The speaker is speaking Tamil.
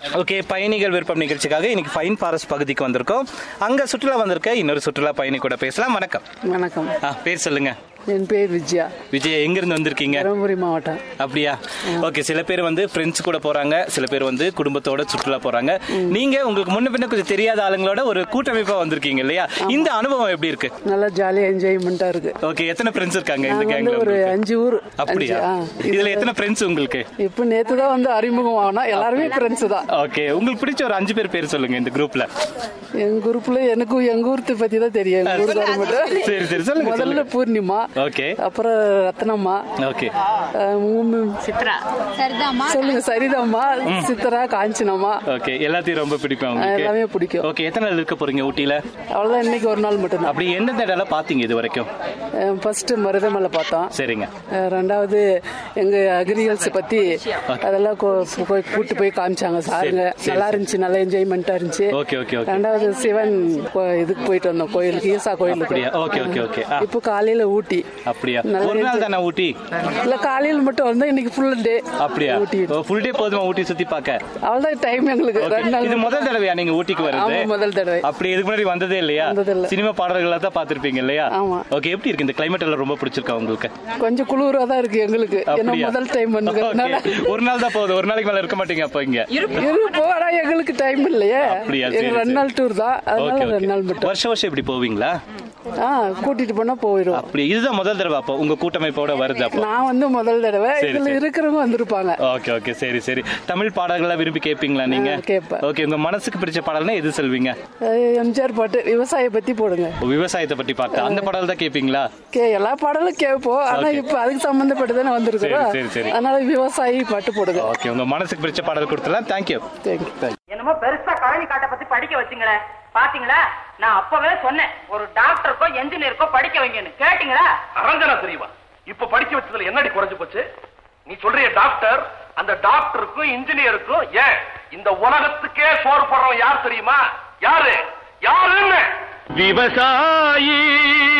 ஓகே பயணிகள் விருப்பம் நிகழ்ச்சிக்காக இன்னைக்கு ஃபைன் ஃபாரஸ்ட் பகுதிக்கு வந்திருக்கோம் அங்க சுற்றுலா வந்திருக்க இன்னொரு சுற்றுலா பயணி கூட பேசலாம் வணக்கம் வணக்கம் ஆ, பேர் சொல்லுங்க என் பேர் விஜயா விஜய் எங்கிருந்து வந்திருக்கீங்க தருமபுரி மாவட்டம் அப்படியா ஓகே சில பேர் வந்து ஃப்ரெண்ட்ஸ் கூட போறாங்க சில பேர் வந்து குடும்பத்தோட சுற்றுலா போறாங்க நீங்க உங்களுக்கு முன்ன பின்ன கொஞ்சம் தெரியாத ஆளுங்களோட ஒரு கூட்டமைப்பா வந்திருக்கீங்க இல்லையா இந்த அனுபவம் எப்படி இருக்கு நல்லா ஜாலியா என்ஜாய்மெண்டா இருக்கு ஓகே எத்தனை ஃப்ரெண்ட்ஸ் இருக்காங்க இந்த நாங்க கேங்ல வந்து ஒரு உங்களுக்கு? அஞ்சு ஊர் அப்படியா அஞ்சு, ஆ. இதுல எத்தனை ஃப்ரெண்ட்ஸ் உங்களுக்கு இப்ப நேத்து தான் வந்து அறிமுகம் ஆனா எல்லாருமே ஃப்ரெண்ட்ஸ் தான் ஓகே உங்களுக்கு பிடிச்ச ஒரு அஞ்சு பேர் பேர் சொல்லுங்க இந்த குரூப்ல எங்க குரூப்ல எனக்கும் எங்க ஊர்த்தை பத்தி தான் தெரியும் எங்க ஊருக்கு மட்டும் சரி சரி சொல்லுங்க முதல்ல சொல்லுங்க பூர்ணிமா ஓகே அப்புறம் ரத்னம்மா ஓகே அஹ், மூணு- சரிதாம்மா சொல்லுங்க சரிதாம்மா சித்ரா காஞ்சனம்மா ஓகே எல்லாத்தையும் ரொம்ப பிடிக்கும் உங்களுக்கு எல்லாமே பிடிக்கும் ஓகே எத்தனை நாள் இருக்க போறீங்க ஊட்டியில அவ்வளவுதான் இன்னைக்கு ஒரு நாள் மட்டும்தான் அப்படி எந்தெந்த இடம் பாத்தீங்க இது வரைக்கும் ஃபர்ஸ்ட் மருதமலை பார்த்தோம் சரிங்க அஹ் ரெண்டாவது எங்க அக்ரிகல்ஸ் பத்தி அதெல்லாம் கொ- போய் கூட்டு போய் காமிச்சாங்க சாருங்க சரி, நல்லா இருந்துச்சு நல்லா என்ஜாய்மெண்டா இருந்துச்சு ஓகே ஓகே ஓகே ரெண்டாவது சிவன் கோ- இதுக்கு போயிட்டு வந்தோம் கோயிலுக்கு ஈசா கோயிலுக்கு அப்படியா ஓகே ஓகே ஓகே ஆ, இப்போ காலையில ஊட்டி அப்படியா நல்லா ஒரு நாள் தானே ஊட்டி இல்ல காலையில மட்டும் வந்தோம் இன்னைக்கு ஃபுல் டே அப்படியா ஊட்டி ஃபுல் டே போதுமா ஊட்டி சுத்தி பார்க்க அவ்வளவுதான் டைம் எங்களுக்கு Okay. ரெண்டு நாள் இது முதல் தடவையா நீங்க ஊட்டிக்கு ஆமா வருது முதல் தடவை அப்படி இதுக்கு முன்னாடி வந்ததே இல்லையா வந்ததில்ல. சினிமா பாடல்களா தான் பாத்திருப்பீங்க இல்லையா ஆமா. ஓகே எப்படி இருக்கு இந்த கிளைமேட் எல்லாம் ரொம்ப பிடிச்சிருக்கா உங்களுக்கு கொஞ்சம் குளிரா தான் இருக்கு எங்களுக்கு ஏன்னா அப்படியா? முதல் டைம் வந்ததுனால Okay. ஒரு நாள் தான் போகுது ஒரு நாளைக்கு மேல இருக்க மாட்டீங்க அப்ப இங்க இருப்போம் ஆனா எங்களுக்கு டைம் இல்லையே அப்படியா? எங்க சரி, ரெண்டு சரி. நாள் டூர் தான் அதனால ஓகே ரெண்டு நாள் மட்டும் வருஷம் வருஷம் இப்படி போவீங்களா ஆ கூட்டிட்டு போனா போயிடும் அப்படி இதுதான் முதல் தடவை அப்போ உங்க கூட்டமைப்போட வருது அப்போ நான் வந்து முதல் தடவை சரி, இதுல சரி. இருக்கிறவங்க வந்திருப்பாங்க ஓகே ஓகே சரி சரி தமிழ் பாடல்கள்லாம் விரும்பி கேட்பீங்களா நீங்க ஆ, கேட்பேன். ஓகே உங்க மனசுக்கு பிடிச்ச பாடல்னா எது சொல்வீங்க அஹ் எம்ஜிஆர் பாட்டு விவசாய பத்தி போடுங்க விவசாயத்தை பத்தி பாட்டு அந்த பாடல் தான் கேட்பீங்களா கே எல்லா பாடலும் கேட்போம் ஆனா Okay. இப்ப அதுக்கு சம்பந்தப்பட்டு தானே வந்திருக்கிறோம் சரி, சரி, சரி. அதனால விவசாயி பாட்டு போடுங்க ஓகே உங்க மனசுக்கு பிடிச்ச பாடல் கொடுத்துலாம் தேங்க்யூ தேங்க்யூ என்னமோ பெருசா கழனி காட்டை பத்தி படிக்க வச்சுங்களே பாத்தீங்களா நான் அப்பவே சொன்னேன் ஒரு டாக்டருக்கோ என்ஜினியருக்கோ படிக்க வைங்கன்னு கேட்டீங்களா அரஞ்சனா தெரியவா இப்ப படிக்க வச்சதுல என்னடி குறைஞ்சு போச்சு நீ சொல்றிய டாக்டர் அந்த டாக்டருக்கும் இன்ஜினியருக்கும் ஏன் இந்த உலகத்துக்கே சோறு போடுறவன் யார் தெரியுமா யாரு யாருன்னு விவசாயி